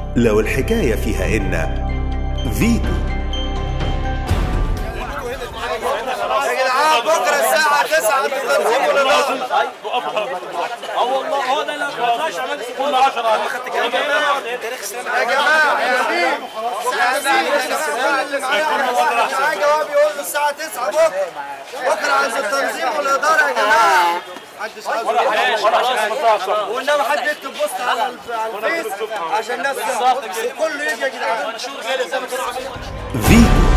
لو الحكاية فيها إن فيتو يا جدعان بكره الساعة 9 انتوا تنظيموا للنهر اه والله هو ده اللي ما فيهاش عملت كل 10 يا جماعة يا حبيبي الساعة 9 يا جماعة اللي معايا معاه جواب يقول له الساعة 9 بكره بكره عند التنظيم والإدارة يا جماعة محدش عايز وانما حد يكتب بوست على ال- على الفيس عشان الناس كله يجي يا جدعان فيتو